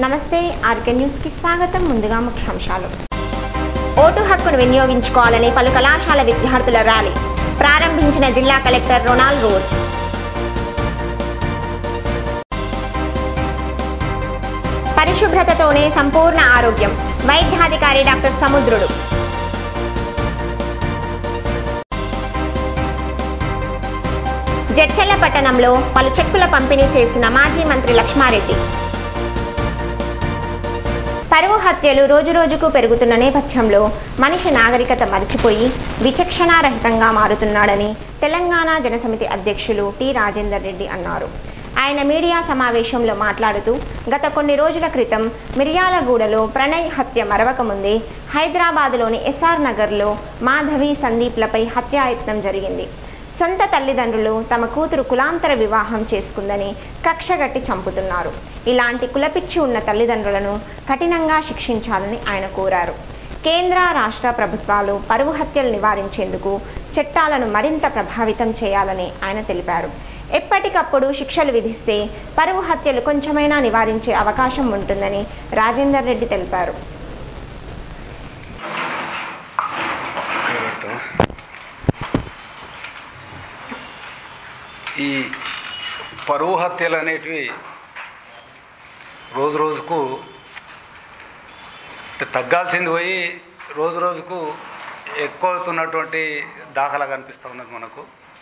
నమస్తే ఆర్కే న్యూస్కి స్వాగతం ముందుగా ముఖ్యాంశాలు ఓటు హక్కును వినియోగించుకోవాలని పలు కళాశాల విద్యార్థుల ర్యాలీ ప్రారంభించిన జిల్లా కలెక్టర్ రొనాల్డ్ రోజ్ పరిశుభ్రతతోనే సంపూర్ణ ఆరోగ్యం వైద్యాధికారి డాక్టర్ సముద్రుడు జడ్చల్ల పట్టణంలో పలు చెక్కుల పంపిణీ చేసిన మాజీ మంత్రి లక్ష్మారెడ్డి పరువు హత్యలు రోజురోజుకు పెరుగుతున్న నేపథ్యంలో మనిషి నాగరికత మరిచిపోయి విచక్షణారహితంగా మారుతున్నాడని తెలంగాణ జనసమితి అధ్యక్షులు టి రాజేందర్ రెడ్డి అన్నారు ఆయన మీడియా సమావేశంలో మాట్లాడుతూ గత కొన్ని రోజుల క్రితం మిర్యాలగూడలో ప్రణయ్ హత్య మరవకముందే హైదరాబాదులోని ఎస్ఆర్ నగర్లో మాధవి సందీప్లపై హత్యాయత్నం జరిగింది సొంత తల్లిదండ్రులు తమ కూతురు కులాంతర వివాహం చేసుకుందని కక్షగట్టి చంపుతున్నారు ఇలాంటి కులపిచ్చి ఉన్న తల్లిదండ్రులను కఠినంగా శిక్షించాలని ఆయన కోరారు కేంద్ర రాష్ట్ర ప్రభుత్వాలు పరువు హత్యలు నివారించేందుకు చట్టాలను మరింత ప్రభావితం చేయాలని ఆయన తెలిపారు ఎప్పటికప్పుడు శిక్షలు విధిస్తే పరువు హత్యలు కొంచెమైనా నివారించే అవకాశం ఉంటుందని రాజేందర్ రెడ్డి తెలిపారు ఇక్కడ పెడతావా? ఈ పరువు హత్యలు అనేటివి రోజు రోజుకు అంటే తగ్గాల్సింది పోయి రోజు రోజుకు ఎక్కువ అవుతున్నటువంటి దాఖలా కనిపిస్తూ ఉన్నది మనకు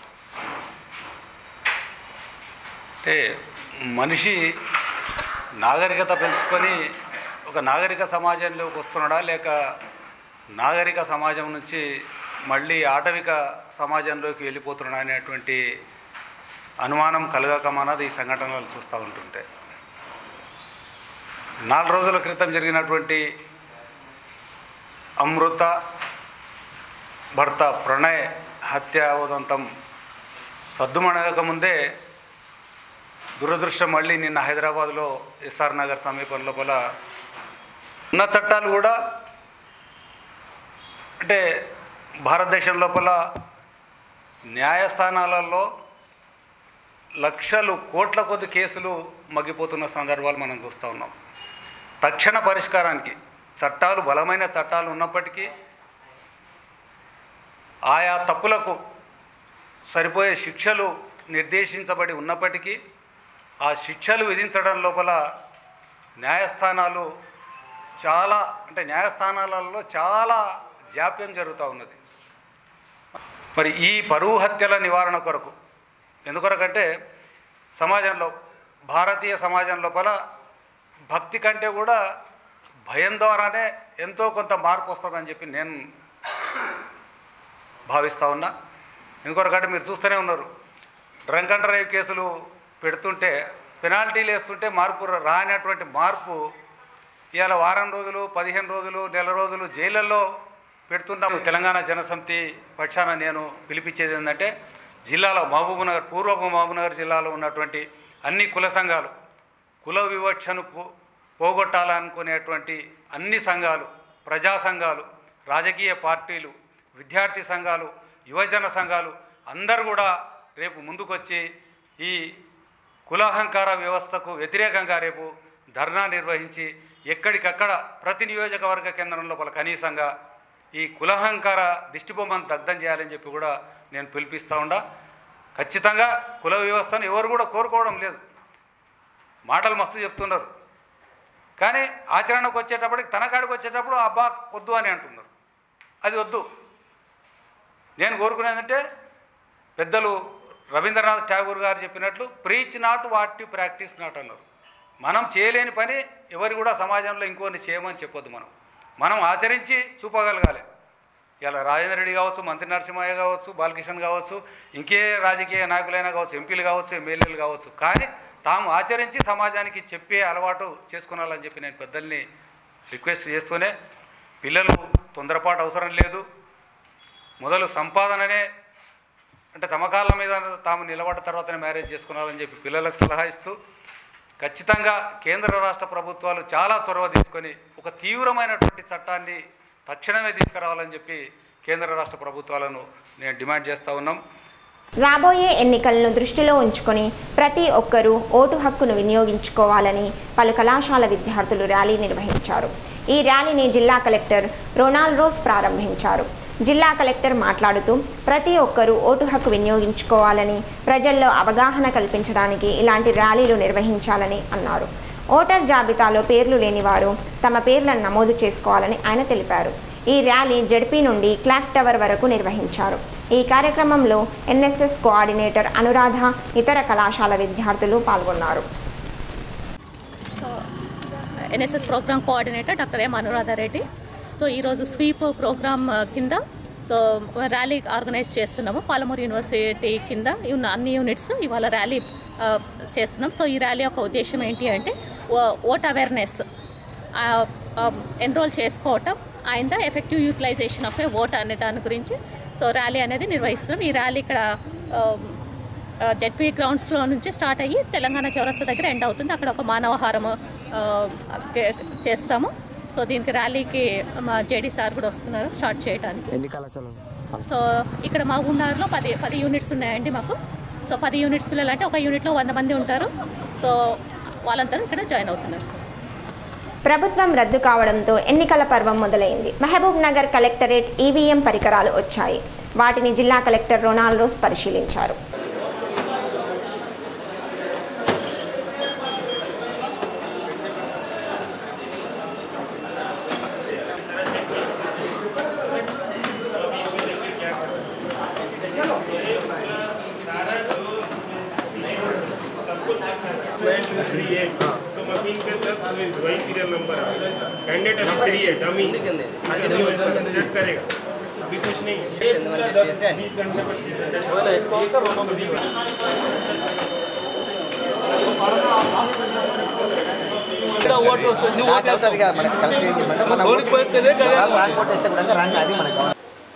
అంటే మనిషి నాగరికత పెంచుకొని ఒక నాగరిక సమాజంలోకి వస్తున్నాడా లేక నాగరిక సమాజం నుంచి మళ్ళీ ఆటవిక సమాజంలోకి వెళ్ళిపోతున్నాడా అనేటువంటి అనుమానం కలగక మనది ఈ సంఘటనలు చూస్తూ ఉంటుంటే నాలుగు రోజుల క్రితం జరిగినటువంటి అమృత భర్త ప్రణయ్ హత్య ఉదంతం సద్దుమణగక ముందే దురదృష్టం మళ్ళీ నిన్న హైదరాబాద్లో ఎస్ఆర్ నగర్ సమీపం లోపల ఉన్న చట్టాలు కూడా అంటే భారతదేశం లోపల న్యాయస్థానాలలో లక్షలు కోట్ల కొద్ది కేసులు మగ్గిపోతున్న సందర్భాలు మనం చూస్తూ ఉన్నాం తక్షణ పరిష్కారానికి చట్టాలు బలమైన చట్టాలు ఉన్నప్పటికీ ఆయా తప్పులకు సరిపోయే శిక్షలు నిర్దేశించబడి ఉన్నప్పటికీ ఆ శిక్షలు విధించడం లోపల న్యాయస్థానాలు చాలా అంటే న్యాయస్థానాలలో చాలా జాప్యం జరుగుతూ ఉన్నది మరి ఈ పరువు హత్యల నివారణ కొరకు ఎందుకొరకంటే సమాజంలో భారతీయ సమాజం లోపల భక్తి కంటే కూడా భయం ద్వారానే ఎంతో కొంత మార్పు వస్తుందని చెప్పి నేను భావిస్తూ ఉన్నా ఎందుకొరకంటే మీరు చూస్తూనే ఉన్నారు డ్రంక్ అండ్ డ్రైవ్ కేసులు పెడుతుంటే పెనాల్టీలు వేస్తుంటే మార్పు రానటువంటి మార్పు ఇవాళ వారం రోజులు పదిహేను రోజులు నెల రోజులు జైళ్ళల్లో పెడుతున్నాము తెలంగాణ జనసమితి పక్షాన నేను పిలిపించేది ఏంటంటే జిల్లాలో మహబూబ్నగర్ పూర్వ మహబూబ్నగర్ జిల్లాలో ఉన్నటువంటి అన్ని కుల సంఘాలు కుల వివక్షను పో పోగొట్టాలనుకునేటువంటి అన్ని సంఘాలు ప్రజా సంఘాలు రాజకీయ పార్టీలు విద్యార్థి సంఘాలు యువజన సంఘాలు అందరూ కూడా రేపు ముందుకొచ్చి ఈ కులాహంకార వ్యవస్థకు వ్యతిరేకంగా రేపు ధర్నా నిర్వహించి ఎక్కడికక్కడ ప్రతి నియోజకవర్గ కేంద్రం లోపల కనీసంగా ఈ కులహంకార దిష్టిబొమ్మను దగ్ధం చేయాలని చెప్పి కూడా నేను పిలిపిస్తూ ఉండా ఖచ్చితంగా కుల వ్యవస్థను ఎవరు కూడా కోరుకోవడం లేదు మాటలు మస్తు చెప్తున్నారు కానీ ఆచరణకు వచ్చేటప్పటికి తన కాడికి వచ్చేటప్పుడు అబ్బా వద్దు అని అంటున్నారు అది వద్దు నేను కోరుకునేదంటే పెద్దలు రవీంద్రనాథ్ ఠాగూర్ గారు చెప్పినట్లు preach not what to practice not అన్నారు మనం చేయలేని పని ఎవరు కూడా సమాజంలో ఇంకోని చేయమని చెప్పొద్దు మనం మనం ఆచరించి చూపగలగాలి ఇలా రాజేంద్ర రెడ్డి కావచ్చు మంత్రి నరసింహయ్య కావచ్చు బాలకృష్ణ కావచ్చు ఇంకే రాజకీయ నాయకులైనా కావచ్చు ఎంపీలు కావచ్చు ఎమ్మెల్యేలు కావచ్చు కానీ తాము ఆచరించి సమాజానికి చెప్పే అలవాటు చేసుకున్నాలని చెప్పి నేను పెద్దల్ని రిక్వెస్ట్ చేస్తూనే పిల్లలు తొందరపాటు అవసరం లేదు మొదలు సంపాదననే అంటే తమ కాళ్ళ మీద తాము నిలబడ్డ తర్వాతనే మ్యారేజ్ చేసుకున్నారని చెప్పి పిల్లలకు సలహా ఇస్తూ ఖచ్చితంగా కేంద్ర రాష్ట్ర ప్రభుత్వాలు చాలా చొరవ తీసుకొని ఒక తీవ్రమైనటువంటి చట్టాన్ని తక్షణమే తీసుకురావాలని చెప్పి కేంద్ర రాష్ట్ర ప్రభుత్వాలను నేను డిమాండ్ చేస్తూ ఉన్నాం రాబోయే ఎన్నికలను దృష్టిలో ఉంచుకొని ప్రతి ఒక్కరూ ఓటు హక్కును వినియోగించుకోవాలని పలు కళాశాల విద్యార్థులు ర్యాలీ నిర్వహించారు ఈ ర్యాలీని జిల్లా కలెక్టర్ రొనాల్డ్ రోస్ ప్రారంభించారు జిల్లా కలెక్టర్ మాట్లాడుతూ ప్రతి ఒక్కరూ ఓటు హక్కు వినియోగించుకోవాలని ప్రజల్లో అవగాహన కల్పించడానికి ఇలాంటి ర్యాలీలు నిర్వహించాలని అన్నారు ఓటర్ జాబితాలో పేర్లు లేని వారు తమ పేర్లను నమోదు చేసుకోవాలని ఆయన తెలిపారు ఈ ర్యాలీ జడ్పీ నుండి క్లాక్ టవర్ వరకు నిర్వహించారు ఈ కార్యక్రమంలో ఎన్ఎస్ఎస్ కోఆర్డినేటర్ అనురాధ ఇతర కళాశాల విద్యార్థులు పాల్గొన్నారు NSS program coordinator doctor M Anuradha Reddy so ఈరోజు స్వీప్ ప్రోగ్రామ్ ఆ, కింద సో ర్యాలీ ఆర్గనైజ్ చేస్తున్నాము పాలమూరు యూనివర్సిటీ కింద ఉన్న అన్ని యూనిట్స్ ఇవాళ ర్యాలీ ఆ, చేస్తున్నాం సో ఈ ర్యాలీ యొక్క ఉద్దేశం ఏంటి అంటే ఓట్ అవేర్నెస్ ఎన్రోల్ చేసుకోవటం and effective utilisation of a vote అనే దాని గురించి సో ర్యాలీ అనేది నిర్వహిస్తున్నాం ఈ ర్యాలీ ఇక్కడ ఆ, జెడ్పీ గ్రౌండ్స్లో నుంచి స్టార్ట్ అయ్యి తెలంగాణ చౌరస్తా దగ్గర ఎండ్ అవుతుంది అక్కడ ఒక మానవహారం ఆ, కే- చేస్తాము సో దీనికి ర్యాలీకి మా జేడీ సార్ కూడా వస్తున్నారు స్టార్ట్ చేయడానికి ఎన్ని కళాశాలలు సో ఇక్కడ మా ఉన్నారులో పది పది యూనిట్స్ ఉన్నాయండి మాకు సో పది యూనిట్స్ పిల్లలు అంటే ఒక యూనిట్లో వంద మంది ఉంటారు సో వాళ్ళందరూ ఇక్కడ జాయిన్ అవుతున్నారు సార్ ప్రభుత్వం రద్దు కావడంతో ఎన్నికల పర్వం మొదలైంది మహబూబ్ నగర్ కలెక్టరేట్ ఈవీఎం పరికరాలు వచ్చాయి వాటిని జిల్లా కలెక్టర్ రొనాల్డ్ రోస్ పరిశీలించారు थ्री है सो मशीन पे तक वही सीरियल नंबर है कैंडिडेट अभी थ्री है डमी डमी वैसा सेट करेगा अभी कुछ नहीं ये पूरा दस बीस घंटे पच्चीस घंटे నాకు అవుతుంది కదా మనకి కలెక్ట్ ఏం చేయమంటే మన వాళ్ళు ర్యాంక్ అవుట్ వేస్తే కూడా ర్యాంక్ అది మనకి కావాలి.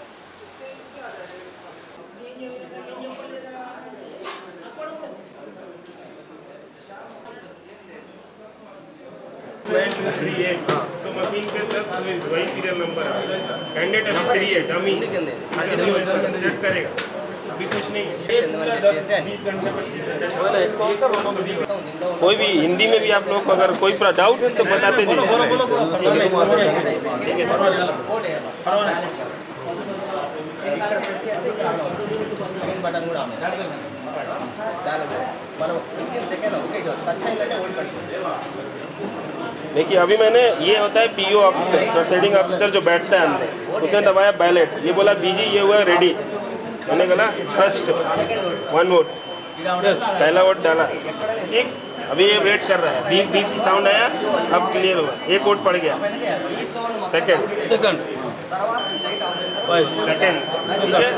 थ्री है सो मशीन पे तक वही सीरियल नंबर है कैंडिडेट अभी थ्री है डमी डमी वैसा सेट करेगा अभी कुछ नहीं ये पूरा दस बीस घंटे पच्चीस घंटे कोई भी हिंदी में भी आप लोग को अगर कोई डाउट है तो बताते जाइए ठीक है सर ఇక్కడ ప్రెస్ చేస్తే ఇక్కడ ఆన్ అవుతుంది గ్రీన్ బటన్ కూడా ఆన్ అవుతుంది. చాలు. మనం ఫిఫ్టీన్ సెకండ్ ఓకే టచ్ అయిందంటే ఓడి పడుతుంది देखिए अभी मैंने ये होता है पीओ ऑफिसर प्रोसीडिंग ऑफिसर जो बैठता है अंदर उसने दबाया बैलेट ये बोला बीजी ये हुआ रेडी मैंने बोला फर्स्ट वन वोट पहला वोट डाला ठीक अभी ये वेट कर रहा है बीप बीप की साउंड आया अब क्लियर हुआ एक वोट पड़ गया सेकंड सेकंड सेकंड ठीक है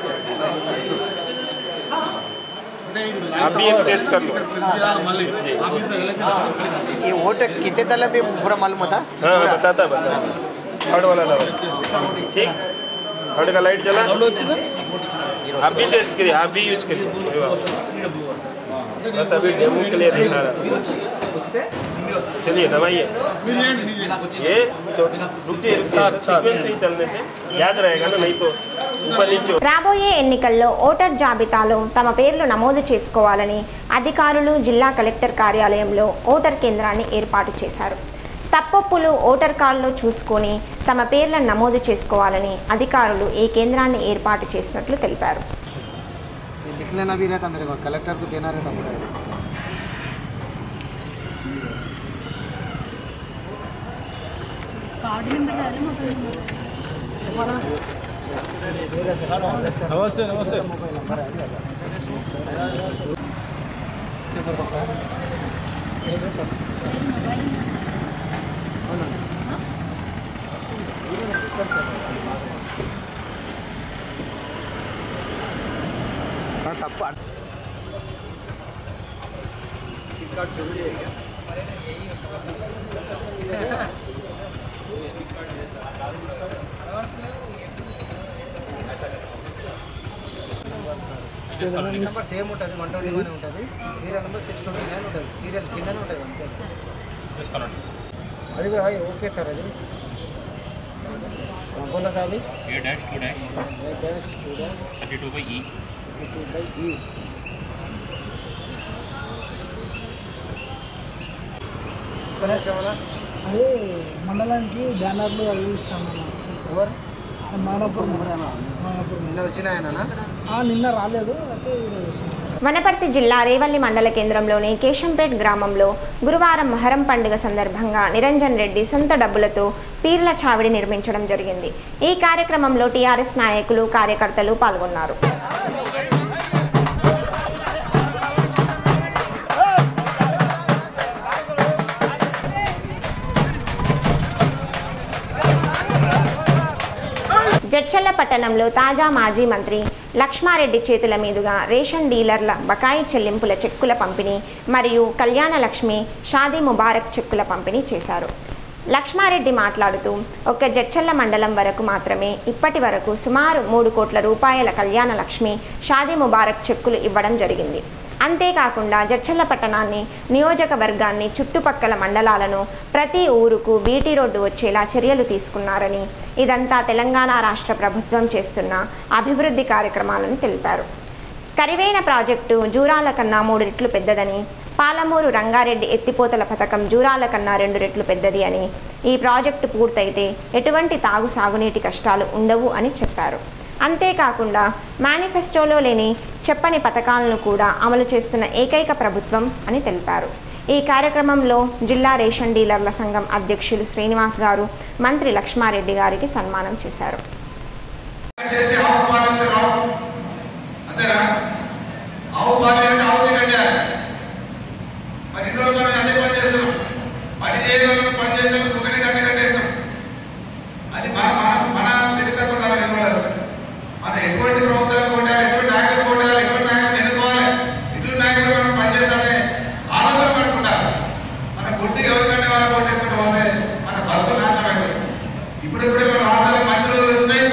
आप भी एक टेस्ट कर लो जी ये वोट कितने तले पे पूरा मालूम होता हाँ हाँ, बताता बताता थर्ड वाला दवा ठीक थर्ड का लाइट चला आप भी टेस्ट करिए आप भी यूज करिए कोई बात नहीं। बस अभी डेमो के लिए दिखा रहा चलिए दवाइए ये चो- रुक जाइए रुक जाइए सीक्वेंस से ही चलने थे याद रहेगा ना नहीं तो ऊपर नीचे हो- రాబోయే ఎన్నికల్లో ఓటర్ జాబితాలో తమ పేర్లు నమోదు చేసుకోవాలని అధికారులు జిల్లా కలెక్టర్ కార్యాలయంలో ఓటర్ కేంద్రాన్ని ఏర్పాటు చేశారు తప్పొప్పులు ఓటర్ కార్డులో చూసుకొని తమ పేర్లను నమోదు చేసుకోవాలని అధికారులు ఈ కేంద్రాన్ని ఏర్పాటు చేసినట్లు తెలిపారు लिख लेना भी रहता मेरे को कलेक्टर को देना रहता पूरा తప్పు నెంబర్ సేమ్ ఉంటుంది వన్ ట్వంటీ వన్ ఉంటుంది serial number six twenty nine ఉంటుంది సీరియల్ కిందనే ఉంటుంది అంతే అది కూడా ఓకే సార్ అది बोला साहब A dash two dash dash two dash thirty two by E two by E Ganesh ఏమన్నా అదే మండలానికి బ్యానర్లు అవి ఇస్తాము ఎవరు మానవపురం మానవపురం నిన్న వచ్చిన ఆయననా ఆ, నిన్న రాలేదు అయితే ఈరోజు వచ్చింది వనపర్తి జిల్లా రేవల్లి మండల కేంద్రంలోని కేశంపేట్ గ్రామంలో గురువారం మొహరం పండుగ సందర్భంగా నిరంజన్ రెడ్డి సొంత డబ్బులతో పీర్ల చావిడి నిర్మించడం జరిగింది ఈ కార్యక్రమంలో టీఆర్ఎస్ నాయకులు కార్యకర్తలు పాల్గొన్నారు జడ్చల్ల పట్టణంలో తాజా మాజీ మంత్రి లక్ష్మారెడ్డి చేతుల మీదుగా రేషన్ డీలర్ల బకాయి చెల్లింపుల చెక్కుల పంపిణీ మరియు కళ్యాణ లక్ష్మి షాదీ ముబారక్ చెక్కుల పంపిణీ చేశారు లక్ష్మారెడ్డి మాట్లాడుతూ ఒక్క జడ్చల్ల మండలం వరకు మాత్రమే ఇప్పటి వరకు సుమారు మూడు కోట్ల రూపాయల కళ్యాణ లక్ష్మి షాదీ ముబారక్ చెక్కులు ఇవ్వడం జరిగింది అంతేకాకుండా జడ్చల్ల పట్టణాన్ని నియోజకవర్గాన్ని చుట్టుపక్కల మండలాలను ప్రతి ఊరుకు బీటీ రోడ్డు వచ్చేలా చర్యలు తీసుకున్నారని ఇదంతా తెలంగాణ రాష్ట్ర ప్రభుత్వం చేస్తున్న అభివృద్ధి కార్యక్రమాలను తెలిపారు కరివేన ప్రాజెక్టు జూరాల కన్నా మూడు రెట్లు పెద్దదని పాలమూరు రంగారెడ్డి ఎత్తిపోతల పథకం జూరాల కన్నా రెండు రెట్లు పెద్దది అని ఈ ప్రాజెక్టు పూర్తయితే ఎటువంటి తాగు సాగునీటి కష్టాలు ఉండవు అని చెప్పారు అంతేకాకుండా మేనిఫెస్టోలో లేని చెప్పని పథకాలను కూడా అమలు చేస్తున్న ఏకైక ప్రభుత్వం అని తెలిపారు ఈ కార్యక్రమంలో జిల్లా రేషన్ డీలర్ల సంఘం అధ్యక్షులు శ్రీనివాస్ గారు మంత్రి లక్ష్మారెడ్డి గారికి సన్మానం చేశారు చేసి ఆవు పాలు అంటే రావు అంతేనా ఆవు పాలు అంటే ఆవు కట్టారు మరి ఇన్ని రోజులు మనం అదే పని చేస్తున్నాం పని చేయడం పని చేయడం ఒకటి గంట కట్టేసాం అది మన మన మన తెలివితక్కువ మనం ఇవ్వలేదు మనం ఎటువంటి ప్రభుత్వాలు కొట్టాలి ఎటువంటి నాయకులు కొట్టాలి ఎటువంటి నాయకులు ఎన్నుకోవాలి ఇటువంటి నాయకులు మనం పనిచేస్తానే ఆలోచన పడుకుంటారు మన గుడ్డి ఎవరికంటే వాళ్ళు కొట్టేసుకుంటూ పోతే మన బతుకు నాశనం అవుతుంది ఇప్పుడిప్పుడే మన రాష్ట్రానికి మంచి రోజులు వచ్చినాయి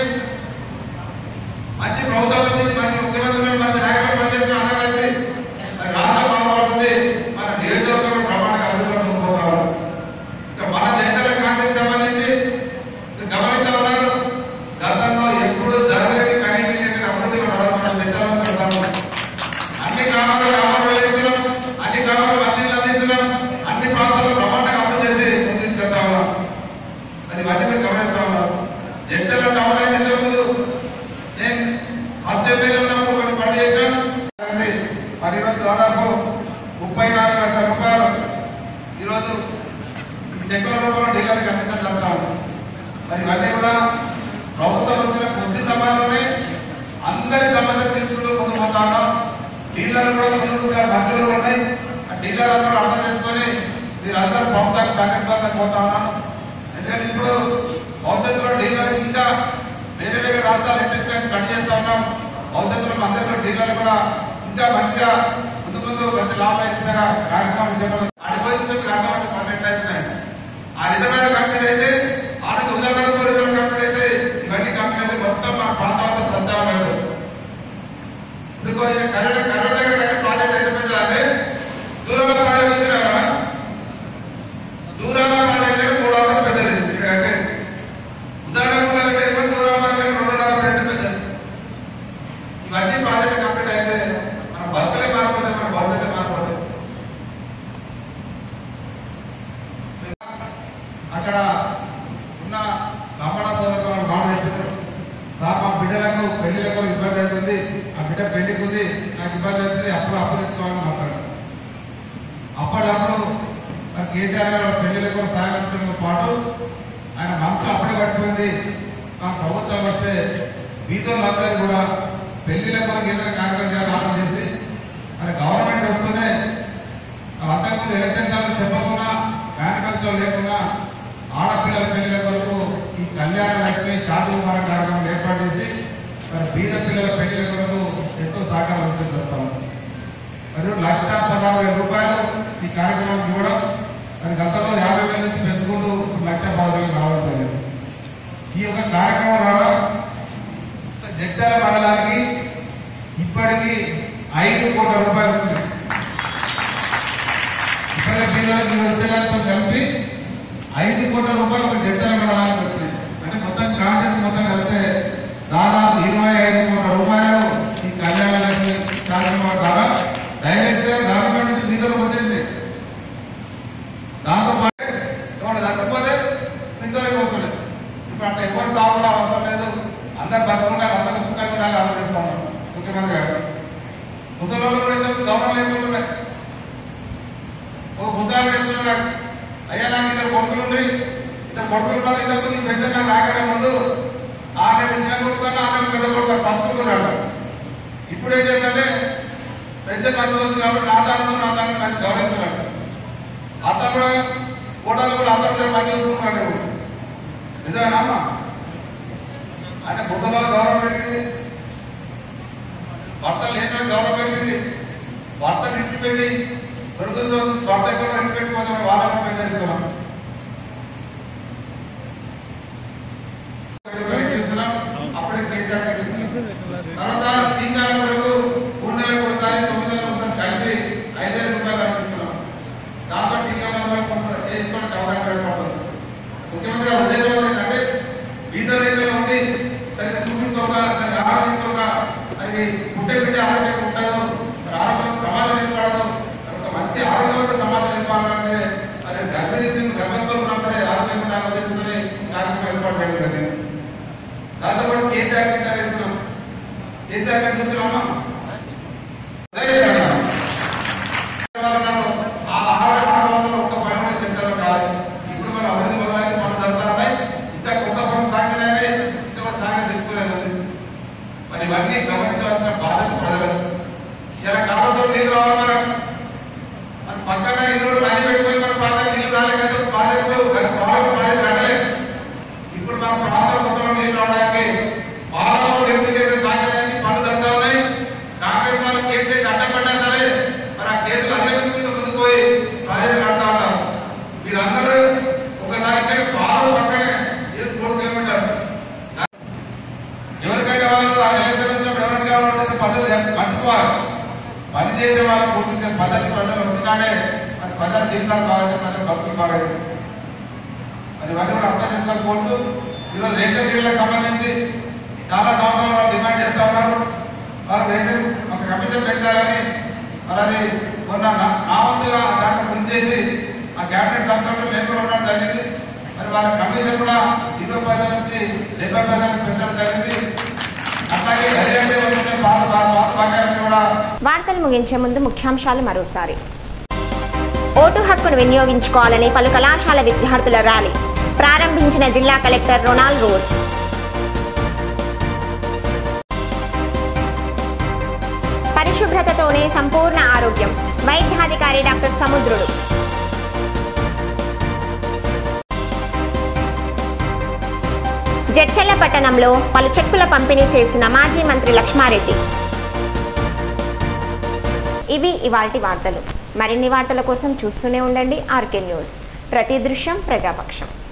మంచి ప్రభుత్వం వచ్చింది మంచి ముఖ్యమంత్రి ఉన్నారు, మంచి నాయకులు పనిచేస్తున్న అందరూ కలిసి మరి రాష్ట్రం బాగుపడుతుంది మన నియోజకవర్గం ప్రమాణంగా అభివృద్ధి పోతారు ఇక మన జనతల కాన్సెప్ట్ సంబంధించి మీరు గమనిస్తా ఉన్నారు గతంలో ఎప్పుడు జరగని కనీసం చేసిన అభివృద్ధి మన మన జనతల ఉంటాము అన్ని గ్రామాల్లో గ్రామాలు చేస్తున్నాం అన్ని గ్రామాల్లో మంచినీళ్ళు అందిస్తున్నాం అన్ని ప్రాంతాల్లో ప్రమాణంగా అభివృద్ధి చేసి ముందుకు తీసుకెళ్తా ఉన్నాం అది ఇవన్నీ మీరు గమనిస్తా ఉన్నారు జడ్చర్ల టౌన్ అయితే ముందు నేను ఫస్ట్ ఎంపీలో ఉన్నప్పుడు కొన్ని పని చేశాను కానీ మరి ఈరోజు దాదాపు ముప్పై నాలుగు లక్షల రూపాయలు ఈరోజు ఈ చెక్కుల రూపంలో డీలర్కి అందించడం జరుగుతా ఉంది మరి ఇవన్నీ కూడా ప్రభుత్వం వచ్చిన కొద్ది సమయంలోనే అందరి సమస్యలు తీసుకుంటూ ముందుకు పోతా ఉన్నాం డీలర్లు కూడా ముందుకు బస్సులు ఉన్నాయి ఆ డీలర్ అందరూ అర్థం చేసుకొని మీరందరూ ప్రభుత్వానికి సహకరించాలని పోతా ఉన్నాం ఎందుకంటే ఇప్పుడు భవిష్యత్తులో డీలర్ ఇంకా వేరే వేరే రాష్ట్రాలు ఇంటర్నెట్ స్టడీ చేస్తా ఉన్నాం భవిష్యత్తులో మన దగ్గర డీలర్లు కూడా ఇంకా మంచిగా ముందు ముందు మంచి లాభం దిశగా కార్యక్రమాలు చేపట్టాలి ఆడిపోయి చూస్తే మీకు అర్థమైంది పన్నెండు అవుతున్నాయి ఆ రిజర్వేర్ కంపెనీ అయితే ఆడికి ఉదాహరణ రిజర్వ్ కంపెనీ అయితే ఇవన్నీ కంపెనీ అయితే మొత్తం మన ప్రాంతాల్లో సస్యాలు ఎందుకో కరోనా కరోనా దగ్గర ప్రాజెక్ట్ అయితే అంటే దూరంలో ప్రాజెక్ట్ వచ్చినా దూరాల ప్రాజెక్ట్ అంటే మూడు వందలు పెద్దది ఇక్కడ అంటే ఉదాహరణ ప్రాజెక్ట్ అయితే దూరాల ప్రాజెక్ట్ రెండు వందల రెండు పెద్దది ఇవన్నీ ప్రాజెక్ట్ కంప్లీట్ అయితే మన బతుకులే మారిపోతే మన భవిష్యత్తు మారిపోతే అక్కడ ఉన్న బ్రాహ్మణ సోదరులు వాళ్ళు బాగా చేస్తారు సార్ మా బిడ్డలకు పెళ్లిలకు ఇబ్బంది అవుతుంది ఆ బిడ్డ పెళ్లికి ఉంది నాకు ఇబ్బంది అవుతుంది అప్పుడు అప్పు తెచ్చుకోవాలని మాట్లాడారు అప్పటికప్పుడు మరి కేసీఆర్ గారు పెళ్లిలకు సహాయించడంతో పాటు ఆయన మనసు అప్పుడే పట్టిపోయింది మా ప్రభుత్వం వస్తే బీదోళ్ళందరూ కూడా పెళ్లిల కొరకు ఏదైనా కార్యక్రమం చేయాలని ఆలోచన చేసి మరి గవర్నమెంట్ వస్తూనే అంతకుముందు ఎలక్షన్ సమయంలో చెప్పకుండా మేనిఫెస్టో లేకుండా ఆడపిల్లల పెళ్లిల కొరకు ఈ కళ్యాణ లక్ష్మి షాదీ ముబారక్ కార్యక్రమం ఏర్పాటు చేసి మరి బీద పిల్లల పెళ్లిల కొరకు ఎంతో సహకారం వస్తుంది చెప్తాము మరియు లక్ష పదహారు వేల రూపాయలు ఈ కార్యక్రమానికి ఇవ్వడం మరి గతంలో యాభై వేల నుంచి పెంచుకుంటూ ఇప్పుడు లక్ష పదహారు వేలు రావడం జరిగింది ఈ యొక్క కార్యక్రమం ద్వారా జడ్చాల మండలానికి ఇప్పటికీ ఐదు కోట్ల రూపాయలు వచ్చింది ఇప్పటికే పిల్లలకి వ్యవసాయాలతో కలిపి ఐదు కోట్ల రూపాయలు ఒక జడ్చాల మండలానికి వచ్చింది అంటే మొత్తం కాన్సెప్ట్ మొత్తం కలిపితే దాదాపు ఇరవై ఐదు కోట్ల రూపాయలు ఈ కళ్యాణ లక్ష్మి అయ్యా నాకు ఇద్దరు కొడుకులు ఉన్నాయి ఇద్దరు కొడుకులు ఉన్నారు ఇంతకు నీకు పెన్షన్ నాకు రాకనే ముందు ఆరు నెలలు చిన్న కొడుతాను ఆరు నెలలు పెద్ద కొడతాను పంచుకుంటున్నాడు ఇప్పుడు ఏం చేస్తుంటే పెన్షన్ మంచి వస్తుంది కాబట్టి నా తాను నా తాను మంచి గౌరవిస్తున్నాడు అతను కూడా కోటలు కూడా అతను మంచి చూసుకుంటున్నాడు ఇప్పుడు. నిజమేనా అమ్మా అంటే ముసలి గౌరవం పెరిగింది భర్త లేని గౌరవం పెరిగింది భర్త విడిచిపెట్టి దొరుకుతూ భర్త కూడా రెస్పెక్ట్ పోతే వాళ్ళని పెంచేస్తున్నాం ప్రయత్నిస్తున్నాం అప్పుడే కేసీఆర్ ప్రయత్నిస్తున్నాం తర్వాత టీకాల వరకు మూడు నెలలకు ఒకసారి తొమ్మిది నెలలకు ఒకసారి కలిపి ఐదు వేల రూపాయలు కల్పిస్తున్నాం దాంతో టీకాల వరకు చేసుకోవడానికి అవకాశం ఏర్పడుతుంది ముఖ్యమంత్రి గారి ఉద్దేశం ఏంటంటే బీద రైతులు ఉండి సరిగ్గా చూపించుకోక సరిగ్గా ఆహారం తీసుకోక అది పుట్టే బిడ్డ ఆరోగ్యంగా ఉంటారు మరి ఆరోగ్యం సమాజం ఏర్పడదు మరి ఒక మంచి ఆరోగ్యవంత సమాజం ఏర్పడాలంటే మరి గర్భిణీ స్త్రీలు గర్భంతో ఉన్నప్పుడే ఆరోగ్యంగా ఉండాలని ఉద్దేశంతోనే ఈ కార్యక్రమం ఏర్పాటు చేయడం జరిగింది దాంతో పాటు కేసీఆర్ కింద వేస్తున్నాం కేసీఆర్ గారిని చూసినామా అదే కదా. ఆ ఆహార ఆహారంలో ఒక్క పని కూడా చెప్తారు కాదు ఇప్పుడు మనం అభివృద్ధి మొదలైన పనులు జరుగుతా ఉన్నాయి ఇంకా కొత్త పనులు సాంక్షన్ అయినాయి ఇంకా కూడా సాంక్షన్ తీసుకోలేదు మరి ఇవన్నీ గమనించవలసిన బాధ్యత ప్రజలకు ఇలా కాలంతో నీళ్ళు రావాలి మనం మన పక్కన ఇల్లు పని పెట్టుకొని మన పాత నీళ్ళు రాలే కదా ప్రాజెక్టులు పాలకు ప్రాజెక్టు కట్టలేదు ఇప్పుడు మన ప్రాంతం మొత్తం నీళ్ళు రావడానికి పాలలో వెరిఫికేషన్ సాంక్షన్ అయింది పనులు జరుగుతా ఉన్నాయి కాంగ్రెస్ వాళ్ళు కేసు చేసి అడ్డం పడ్డా సరే మరి ఆ కేసులు అధిగమించుకుంటూ ముందుకు పోయి ప్రాజెక్టు కడతా ఉన్నారు మీరందరూ ఒకసారి ఇక్కడ పాలు పక్కనే ఇది మూడు కిలోమీటర్ ఎవరికైతే వాళ్ళు ఆ ఎలక్షన్ వచ్చినప్పుడు ఎవరికి కావాలంటే పద్ధతి మర్చిపోవాలి పని చేసే వాళ్ళు గుర్తించే పద్ధతి ప్రజలు వచ్చినాడే మరి ప్రజల జీవితాలు బాగా ప్రజల భక్తులు బాగా మరి ఇవన్నీ కూడా అర్థం చేసుకొని కోరుతూ ఈరోజు రేషన్ డీలకు సంబంధించి చాలా సంవత్సరాలు వాళ్ళు డిమాండ్ చేస్తా ఉన్నారు వాళ్ళు రేషన్ ఒక కమిషన్ పెంచాలని మరి అది మొన్న నా- నా వంతుగా దాంట్లో కృషి చేసి ఆ క్యాబినెట్ సభ్యులు నేను కూడా ఉండడం జరిగింది మరి వాళ్ళ కమిషన్ కూడా ఇరవై పైసల నుంచి డెబ్బై పైసలకు పెంచడం జరిగింది అట్లాగే హరియాణా వాళ్ళు పాత పాత భాగ్యాన్ని కూడా వార్తలు ముగించే ముందు ముఖ్యాంశాలు మరోసారి ఓటు హక్కును వినియోగించుకోవాలని పలు కళాశాల విద్యార్థుల ర్యాలీ ప్రారంభించిన జిల్లా కలెక్టర్ రొనాల్డ్ రోజ్ పరిశుభ్రతతోనే సంపూర్ణ ఆరోగ్యం వైద్యాధికారి డాక్టర్ సముద్రుడు జడ్చల్ల పట్టణంలో పలు చెక్కుల పంపిణీ చేసిన మాజీ మంత్రి లక్ష్మారెడ్డి ఇవి ఇవాల్టి వార్తలు మరిన్ని వార్తల కోసం చూస్తూనే ఉండండి ఆర్కే న్యూస్ ప్రతి దృశ్యం ప్రజాపక్షం